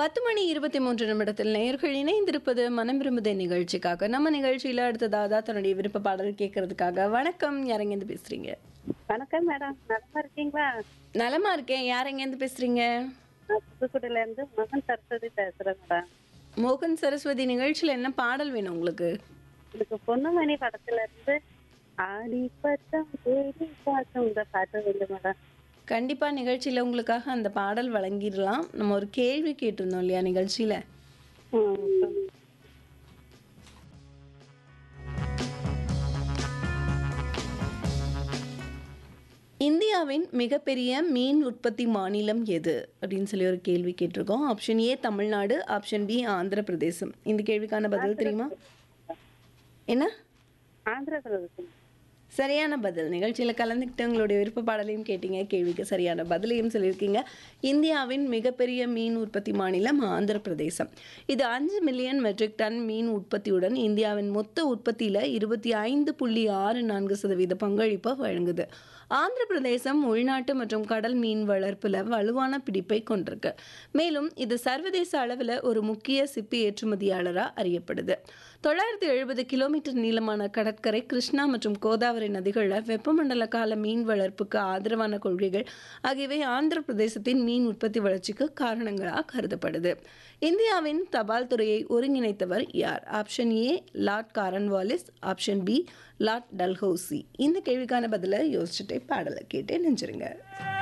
பத்து மணி இருபத்தி மூன்று நிமிடத்தில் நேயர்கள் இணைந்திருப்பது மனம் விரும்புதே நிகழ்ச்சிக்காக நம்ம நிகழ்ச்சியில அடுத்ததாக தன்னுடைய விருப்ப பாடல் கேட்கறதுக்காக வணக்கம் யாரெங்கேருந்து பேசுறீங்க வணக்கம் மேடம் நலமா இருக்கீங்களா நலமா இருக்கேன் யாரெங்கேருந்து பேசுறீங்க நான் புதுக்குடியில இருந்து மகன் சரஸ்வதி பேசுறேன் மேடம் மோகன் சரஸ்வதி நிகழ்ச்சியில என்ன பாடல் வேணும் உங்களுக்கு எனக்கு பொண்ணுமணி படத்துல இருந்து ஆடி பச்சம் தேடி பாசம் இந்த பாட்டு வந்து மேடம் கண்டிப்பா நிகழ்ச்சியில உங்களுக்காக அந்த பாடல் வழங்கிடலாம் நம்ம ஒரு கேள்வி கேட்டிருந்தோம் இல்லையா நிகழ்ச்சியில ம், சொல்லுங்க. இந்தியாவின் மிகப்பெரிய மீன் உற்பத்தி மாநிலம் எது அப்படின்னு சொல்லி ஒரு கேள்வி கேட்டிருக்கோம் option A Tamil Nadu option B Andhra பிரதேசம் இந்த கேள்விக்கான பதில் தெரியுமா என்ன ஆந்திர பிரதேசம் சரியான பதில் நிகழ்ச்சியில் கலந்துக்கிட்டு உங்களுடைய விருப்ப பாடலையும் கேட்டீங்க கேள்விக்கு சரியான பதிலையும் சொல்லியிருக்கீங்க இந்தியாவின் மிகப்பெரிய மீன் உற்பத்தி மாநிலம் ஆந்திர பிரதேசம் இது அஞ்சு மில்லியன் மெட்ரிக் டன் மீன் உற்பத்தியுடன் இந்தியாவின் மொத்த உற்பத்தியில் இருபத்தி ஐந்து புள்ளி ஆறு நான்கு சதவீத பங்களிப்பை வழங்குது ஆந்திர பிரதேசம் உள்நாட்டு மற்றும் கடல் மீன் வளர்ப்பில் வலுவான பிடிப்பை கொண்டிருக்கு மேலும் இது சர்வதேச அளவில் ஒரு முக்கிய சிப்பி ஏற்றுமதியாளராக அறியப்படுது தொள்ளாயிரத்தி எழுபது கிலோமீட்டர் நீளமான கடற்கரை கிருஷ்ணா மற்றும் கோதாவரி நதிகளில் வெப்பமண்டல கால மீன் வளர்ப்புக்கு ஆதரவான கொள்கைகள் ஆகியவை ஆந்திர பிரதேசத்தின் மீன் உற்பத்தி வளர்ச்சிக்கு காரணங்களாக கருதப்படுது இந்தியாவின் தபால் துறையை ஒருங்கிணைத்தவர் யார் option A Lord Cornwallis option B Lord Dalhousie இந்த கேள்விக்கான பதிலை யோசிச்சுட்டே பாடலை கேட்டே நெஞ்சிருங்க